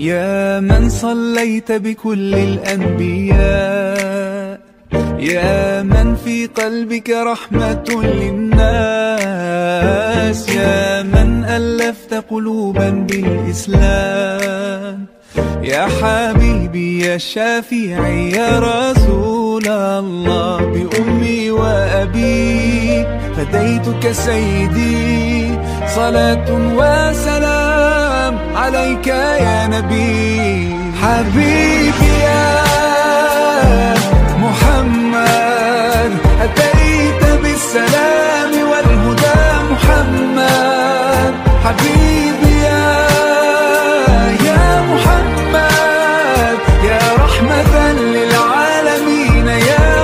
يا من صليت بكل الأنبياء يا من في قلبك رحمة للناس يا من ألفت قلوبا بالإسلام يا حبيبي يا شافعي يا رسول الله بأمي وأبي فديتك سيدي صلاة وسلام عليك يا نبي حبيبي يا محمد أتيت بالسلام والهدى محمد حبيبي يا يا محمد يا رحمة للعالمين يا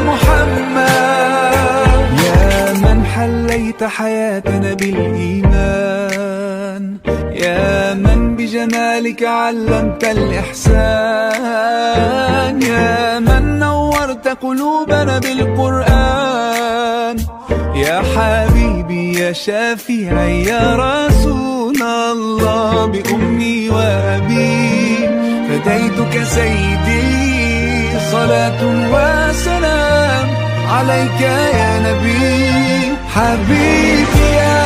محمد يا من حليت حياتنا بالإيمان يا من بجمالك علمت الإحسان يا من نورت قلوبنا بالقرآن يا حبيبي يا شافعي يا رسول الله بأمي وأبي فديتك سيدي صلاة وسلام عليك يا نبي حبيبي يا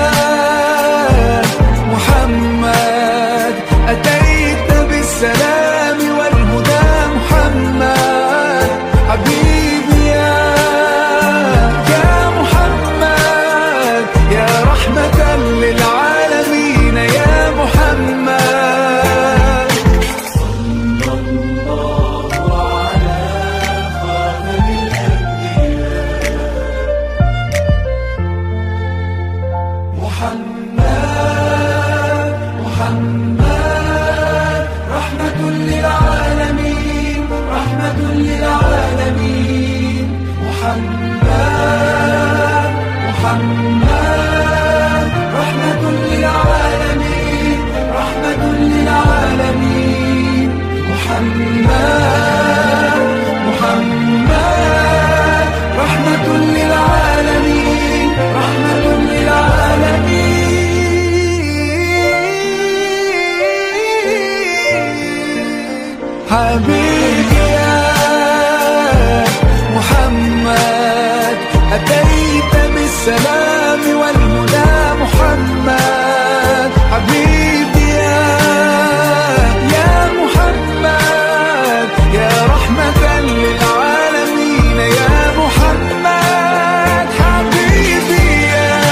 محمد أتيت بالسلام والهدى محمد حبيبي يا يا محمد يا رحمة للعالمين يا محمد صلى الله على خاتم محمد محمد رحمة للعالمين رحمة للعالمين محمد محمد رحمة للعالمين رحمة للعالمين محمد محمد رحمة للعالمين رحمة للعالمين حبيبي يا محمد أتيت بالسلام والهدى محمد حبيبي يا يا محمد يا رحمة للعالمين يا محمد حبيبي يا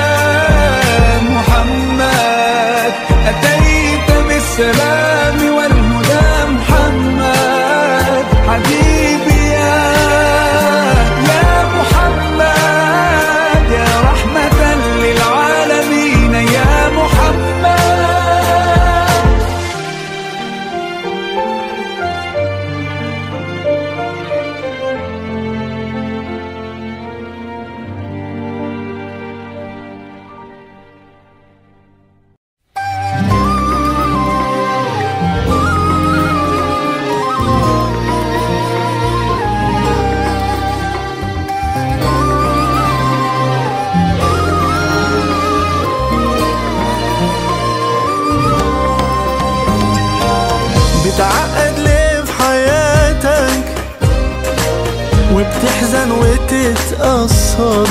محمد أتيت بالسلام والهدى محمد حبيبي يا يا محمد يا رحمة للعالمين يا محمد بتعقد ليه في حياتك وبتحزن وتتأثر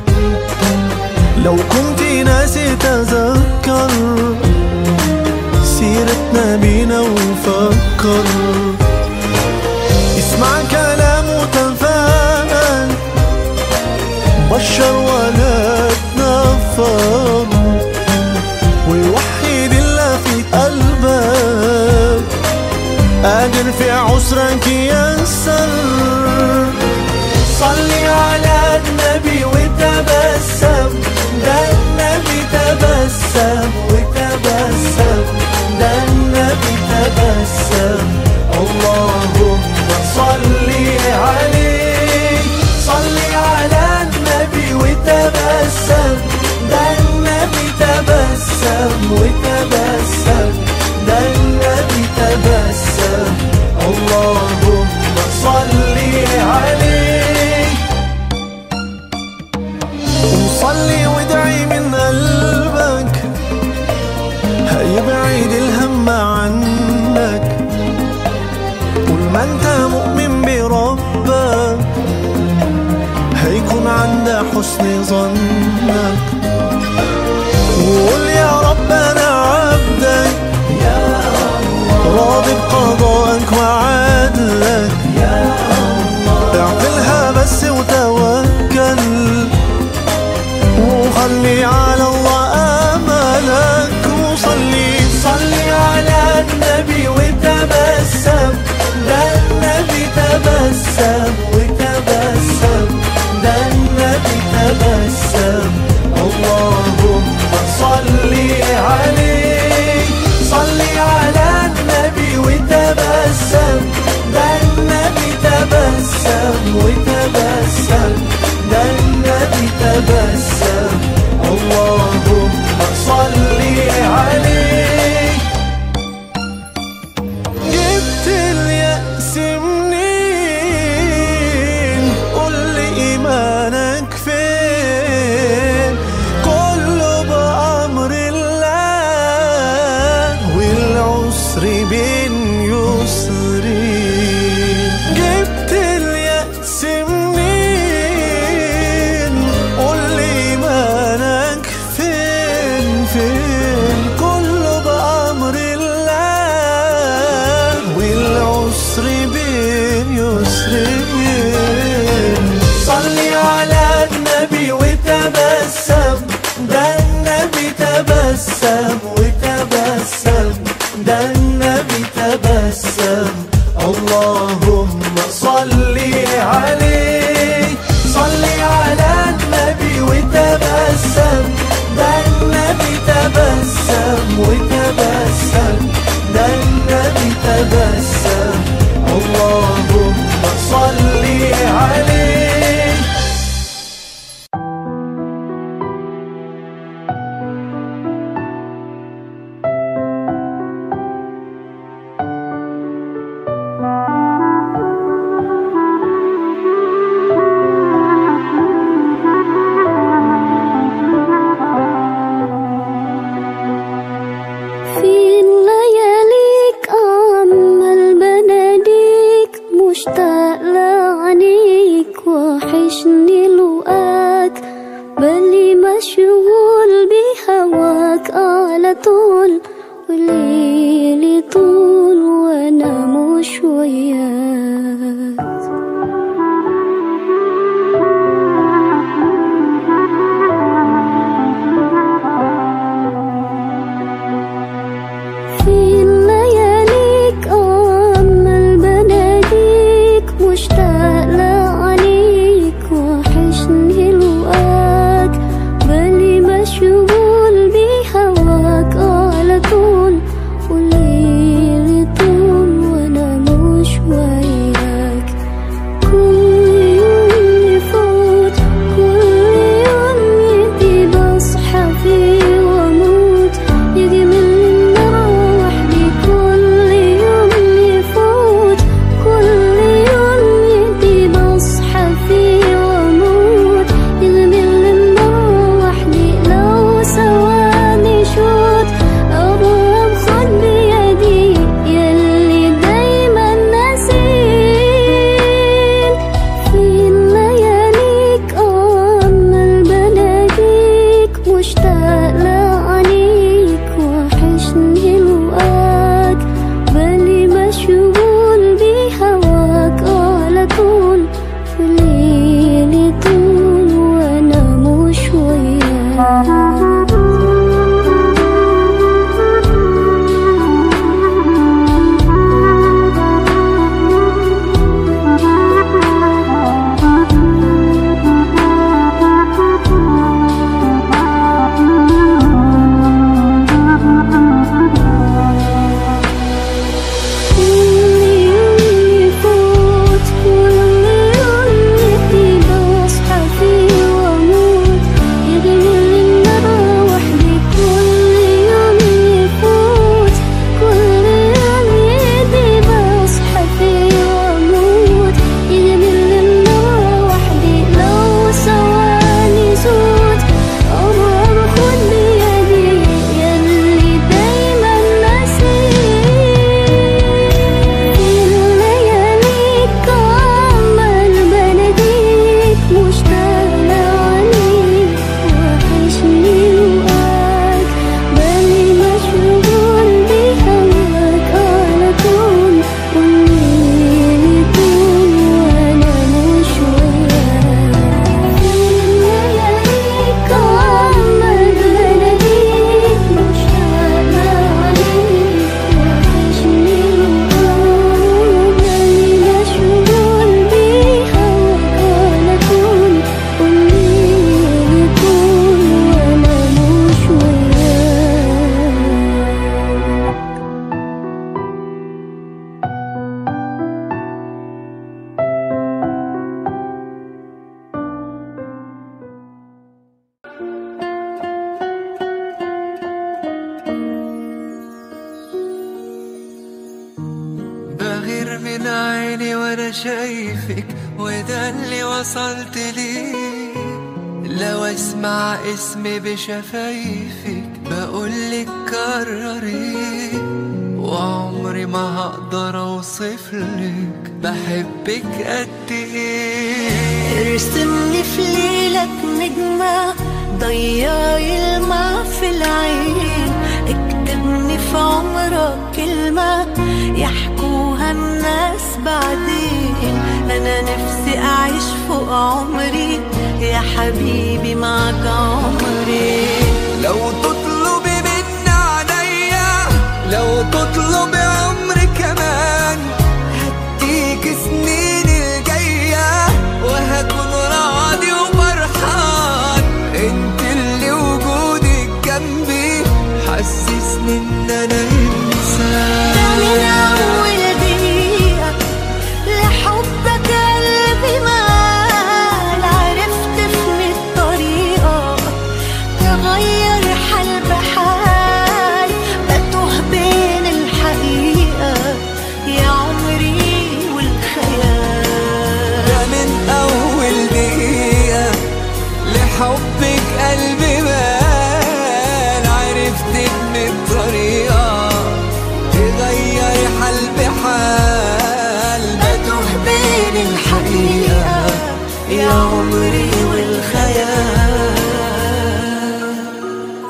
لو كنت ناسي تذكر سيرتنا بينا وفكر اسمع كلام وتفاءل بشر ولا تنفر ويوحد الله في قلبك قادر في عسرك يسر صلي على النبي وتبسم ده النبي تبسم وتبسم ده النبي تبسم اللهم صلي عليه صلي على النبي وتبسم ده النبي تبسم وتبسم ده النبي تبسم اللهم صلي عليه وصلي وادعي من قلبك هيبعد الهم عنك حسن ظنك قول يا رب انا عبدك يا راضي بقضائك وعدلك يا اعقلها بس وتوكل وخلي على الله املك وصلي صلي على النبي وتبسم ده النبي تبسم وتبسم ده النبي تبسم اللهم صلي عليه صلي على النبي وتبسم ده النبي تبسم وتبسم ده النبي تبسم اللهم صلي عليه جبت اليأس منين قول لي إيمانك فين كله بأمر الله والعسر بين يسرين جبت اليأس منين قول لي إيمانك فين فين كله بأمر الله والعسر بين يسرين صلي على النبي وتبسم ده النبي تبسم وتبسم ده النبي تبسم اللهم صلي عليه صلي على النبي وتبسم ده النبي تبسم وتبسم ده النبي تبسم اللهم صلي عليه في لياليك أمل بناديك مشتاق لعنيك وحشني لقاك بالي مشغول بهواك على طول وليلي طول وانا مش وياك في لياليك أمل بناديك مشتاق لعنيك وحشني لقاك بالي مشغول بهواك على طول وليلي طول وانا مش وياك كل يوم يفوت كل يوم يجي بصحى فيه واموت يجي من نروح نار من عيني وانا شايفك وده اللي وصلت ليه لو اسمع اسمي بشفايفك بقولك كرري وعمري ما هقدر اوصفلك بحبك قد ايه ارسمني في ليلك نجمة ضيعي الماء في العين اكتبني في عمرك كلمة يحكوها الناس بعدين انا نفسي اعيش فوق عمري يا حبيبي معك عمري لو تطلبي من عينيا لو تطلبي عمري كمان هديك سنين الجاية وهكون راضي وفرحان انت اللي وجودك جنبي حسسني ان انا ده من انسان أول دقيقة لحبك قلبي مال عرفت في الطريقة تغير حال بحال بتوه بين الحقيقة يا عمري والخيال ده من أول دقيقة لحبك قلبي بان عرفت إن الطريقة تغير حال بحال بتوه بين الحقيقة يا عمري والخيال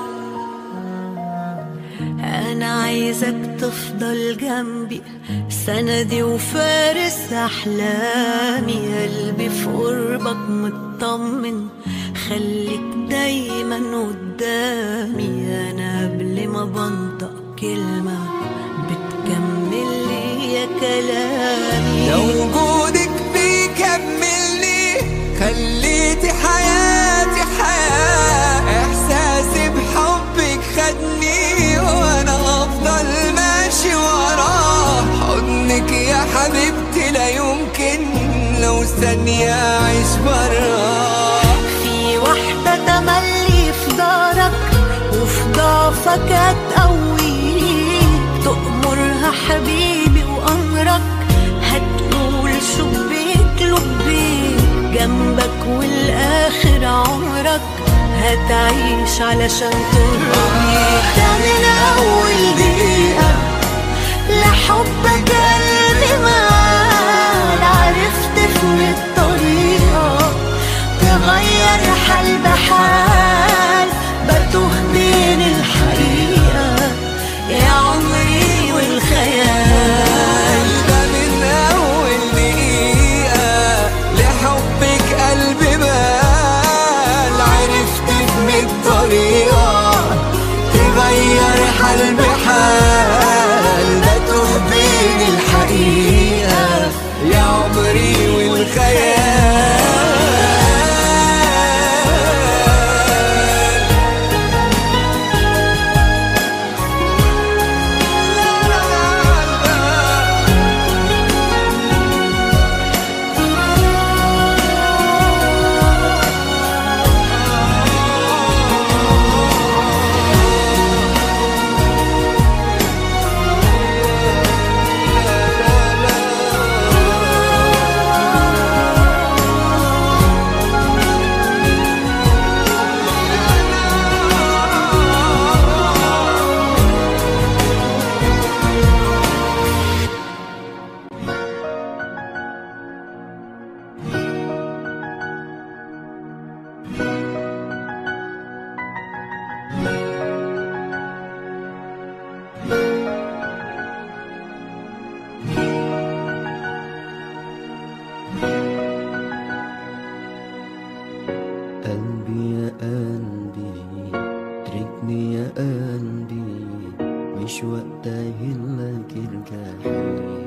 أنا عايزك تفضل جنبي سندي وفارس أحلامي قلبي في قربك مطمن خليك دايما قدامي أنا قبل ما بنطق كلمة بتكمل لي يا كلامي لو وجودك بيكملني خليتي حياتي حياة إحساسي بحبك خدني وأنا أفضل ماشي وراه حضنك يا حبيبتي لا يمكن لو ثانية أعيش براه في واحدة تملي في دارك وفي ضعفك هتقويك تأمرها حبيبي وأمرك هتقول شبيك لبيك جنبك والآخر عمرك هتعيش علشان ترضيك ده من أول دقيقة لحبك قلبي مال عرفت في الطريقة تغير حال بحال بتوه بين الحقيقة يا عمري والخيال ده من أول دقيقة لحبك قلبي بال عرفت من الطريقة تغير حال بحال بتوه بين الحقيقة يا عمري والخيال قلبي يا قلبي اتركني يا قلبي مش وقت اهلك ارجعي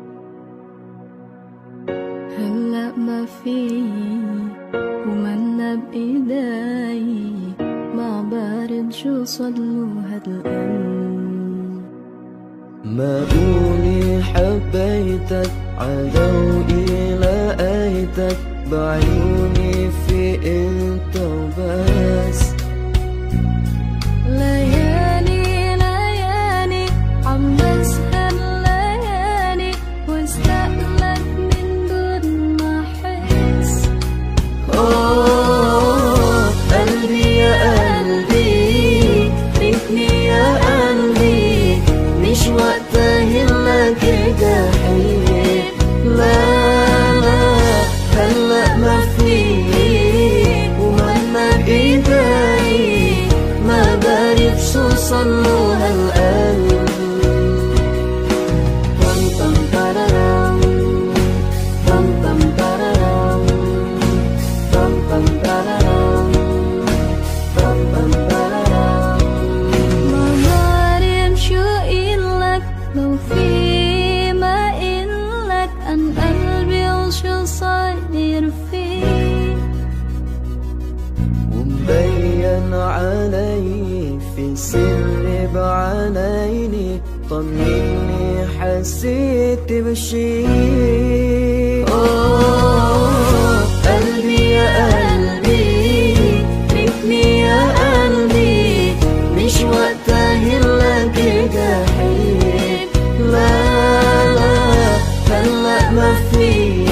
هلا ما في ومنا بإيدي مع بارد شو صدلو هالقلب معقولي حبيتك عدوي لقيتك بعيوني في انت وبس ليالي ليالي عم بسهر ليالي واستنى طمني حسيت بشي أوه قلبي يا قلبي ريتني يا قلبي مش وقتها هلا كده حيل لا لا هلا ما في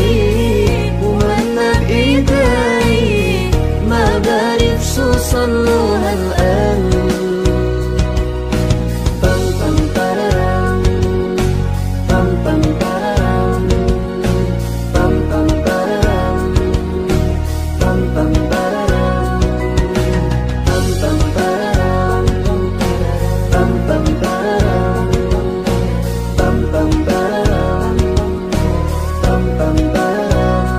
ومنا بإيدي ما بعرف شو صلو هالقلب بم بم برم بم بم برم بم بم برم بم بم برم بم بم برم بم بم برم بم بم برم بم بم برم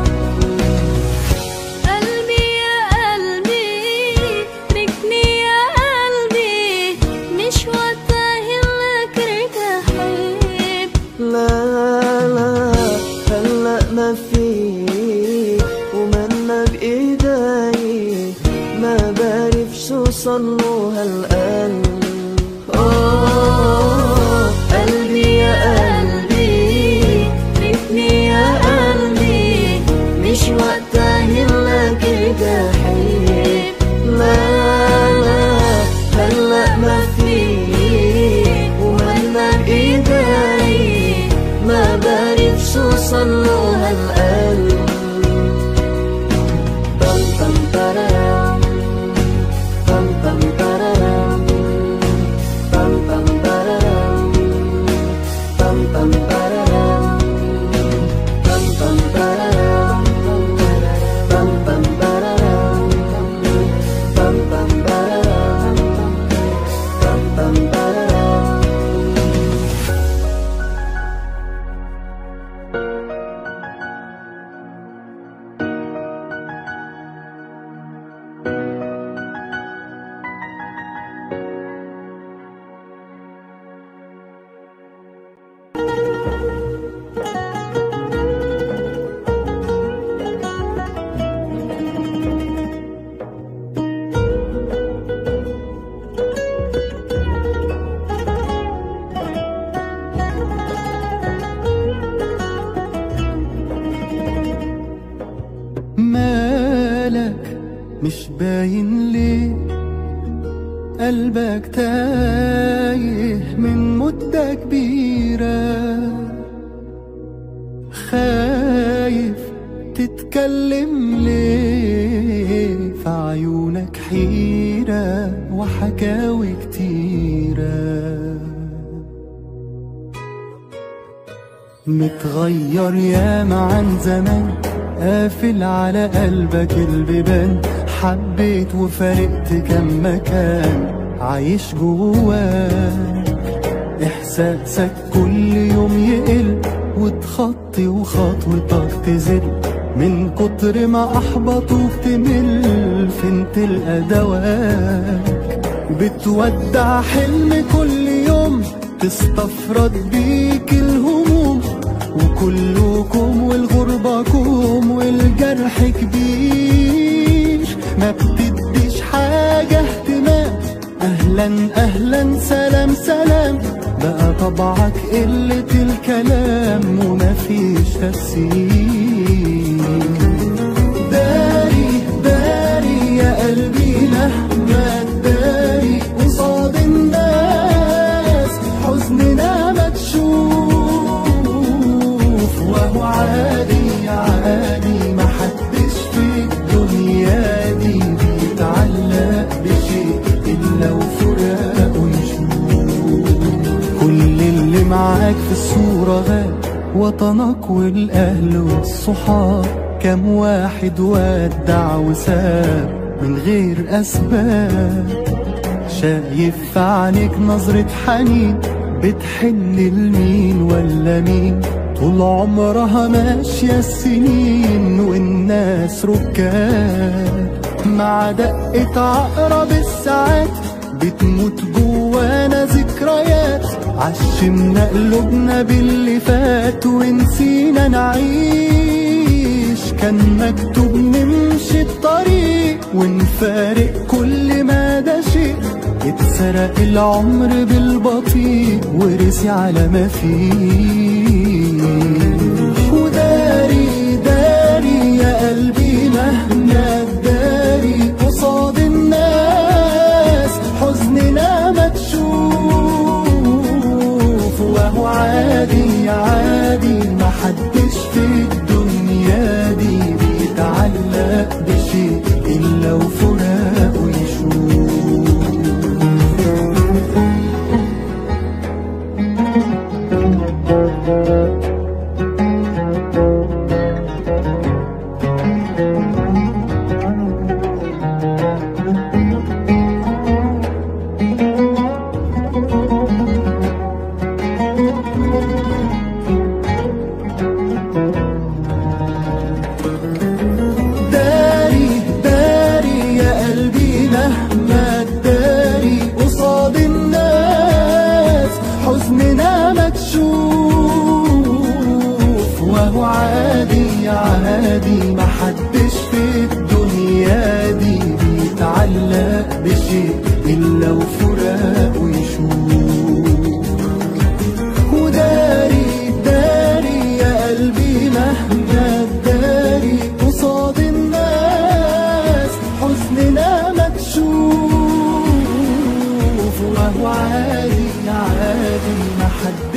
قلبي يا قلبي تركني يا قلبي مش وقتها هلا كرهت حب لا لا هلا ما في ومنا بإيدي ما بعرف شو صلو هالقلب أوه قلبي يا قلبي ريتني يا قلبي مش وقتها هلا كده حيل لا لا هلا ما في ومنا بإيدي ما بعرف شو صلو هالقلب بم بم برم بم بم برم بم بم برم بم بم برم بم بم برم بم بم برم بم بم برم بم بم برم مالك مش باين ليه قلبك تايه من مدة كبيرة خايف تتكلم ليه في عيونك حيرة وحكاوي كتيرة متغير ياما عن زمان قافل على قلبك البيبان حبيت وفارقت كم مكان عايش جواك احساسك كل يوم يقل وتخطي وخطوتك تزل من كتر ما احبطوك تمل فين تلقى دواك بتودع حلم كل يوم تستفرد بيك الهموم وكلكم والغربة كوم والجرح كبير ما بتديش حاجة اهتمام أهلا أهلا سلام سلام بقى طبعك قلة الكلام ومفيش تفسير داري داري يا قلبي مهما تداري قصاد الناس حزننا ما تشوف وهو عادي عادي ما حدش في الدنيا دي بيتعلق بشيء إلا وفراقه يشوف كل اللي معاك في الصورة غاب وطنك والأهل والصحاب كم واحد ودع وساب من غير أسباب شايف في عينيك نظرة حنين بتحن لمين ولا مين طول عمرها ماشية السنين والناس ركاب مع دقة عقرب الساعات بتموت جوانا ذكريات عشمنا قلوبنا باللي فات ونسينا نعيش كان مكتوب نمشي الطريق ونفارق كل ما ده شيء اتسرق العمر بالبطيء ورسي على ما فيه وداري داري يا قلبي مهما تداري قصاد الناس حزننا ما تشوف وهو عادي عادي ما حدش في الدنيا دي بيتعلق بشيء إلا وفراقه يشوف داري داري يا قلبي مهما تداري قصاد الناس حزننا ما تشوف وهو عادي عادي ما حدش في الدنيا دي بيتعلق بشيء إلا وفراقه يشوف وداري داري يا قلبي مهما تداري قصاد الناس حزننا ما تشوف وهو عادي عادي ما حد